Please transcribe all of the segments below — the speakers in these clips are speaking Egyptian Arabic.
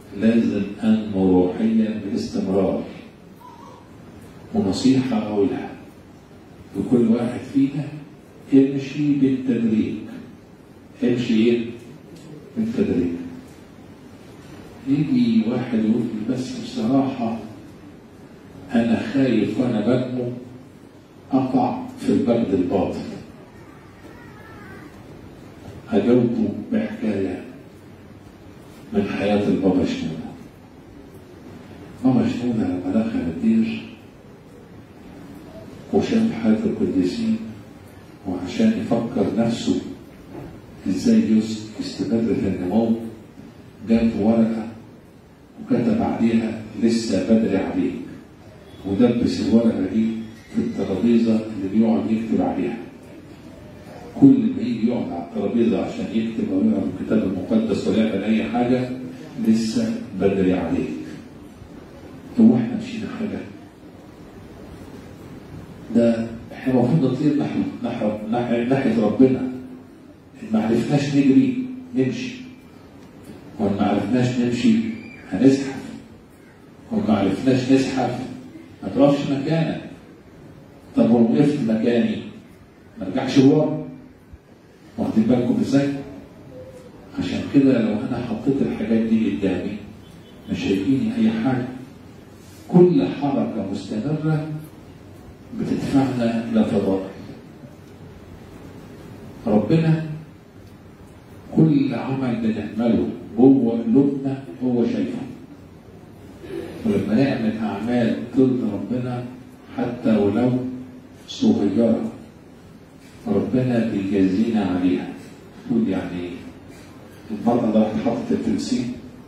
لازم انمو روحيا باستمرار ونصيحه اقولها لكل واحد فينا امشي بالتدريج امشي ايه؟ بالتدريج يجي واحد يقول لي بس بصراحه انا خايف وانا بنمو اقع في البرد الباطل هجاوبه بحكايه من حياه البابا شنوده بابا شنوده لما دخل الدير وشاف حياه القديسين وعشان يفكر نفسه ازاي يستمر في النمو جاب ورقه وكتب عليها لسه بدري عليك ودبس الورقه دي في الترابيزه اللي بيقعد يكتب عليها كل ما يجي يقعد على الترابيزه عشان يكتب او يقرا الكتاب المقدس ولا يعمل اي حاجه لسه بدري عليك هو احنا مشينا حاجه ده احنا المفروض نطير نحو نحو ناحيه ناحيه ربنا ان ما عرفناش نجري نمشي وان ما عرفناش نمشي هنزحف وان ما عرفناش نزحف ما تقفش مكانك طب ولو وقفت مكاني ما ارجعش ورا واخدين بالكم ازاي؟ عشان كده لو انا حطيت الحاجات دي قدامي مش هيجيني اي حاجه كل حركه مستمره بتدفعنا الى فضائل ربنا كل عمل بنعمله جوه قلوبنا هو شايفه ولما نعمل اعمال ترضي ربنا حتى ولو صغيره ربنا بيجازينا عليها تقول يعني المرأة اللي راحت حطت التمثيل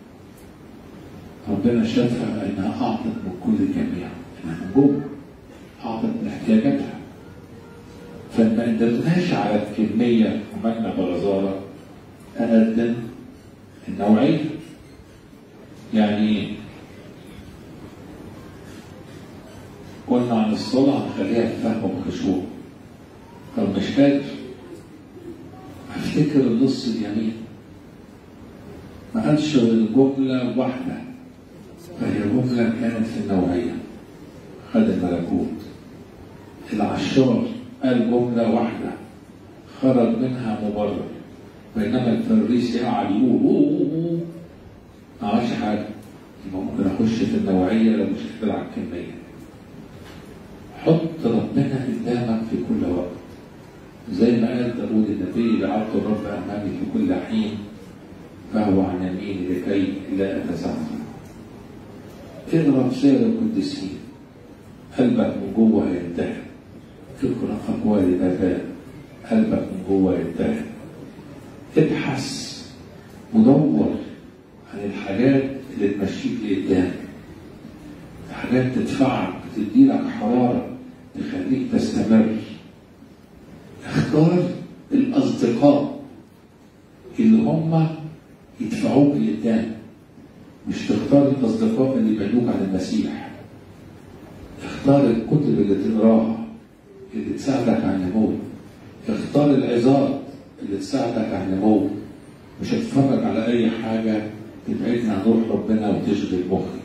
ربنا شافها انها اعطت من كل جميع انها من جوه اعطت من احتياجاتها فما قدرناش على الكمية ومالنا بغزارة أقدم النوعية يعني قلنا عن الصلاة هنخليها بفهم وخشوع طب مش قادر افتكر النص اليمين ما قالش غير جملة واحدة فهي جملة كانت في النوعية خد الملكوت العشار قال جملة واحدة خرج منها مبرر بينما الفريسي قعد يقول أوه أوه أوه ما عملش حاجة يبقى ممكن أخش في النوعية لو مش قادر على الكمية حط ربنا قدامك في كل وقت زي ما قال داود النبي جعلت الرب امامي في كل حين فهو عن يميني لكي لا اتزعزع اقرا رسائل القديسين قلبك من جوه هينتهي اقرا اقوال الاباء قلبك من جوه ينتهي ابحث ودور عن الحاجات اللي تمشيك لقدام حاجات تدفعك تديلك حراره تخليك تستمر اختار الأصدقاء اللي هم يدفعوك لقدام مش تختار الأصدقاء اللي يبعدوك عن المسيح اختار الكتب اللي تقراها اللي تساعدك على النمو اختار العظات اللي تساعدك على النمو مش هتتفرج على أي حاجة تبعدنا عن روح ربنا وتشغل مخك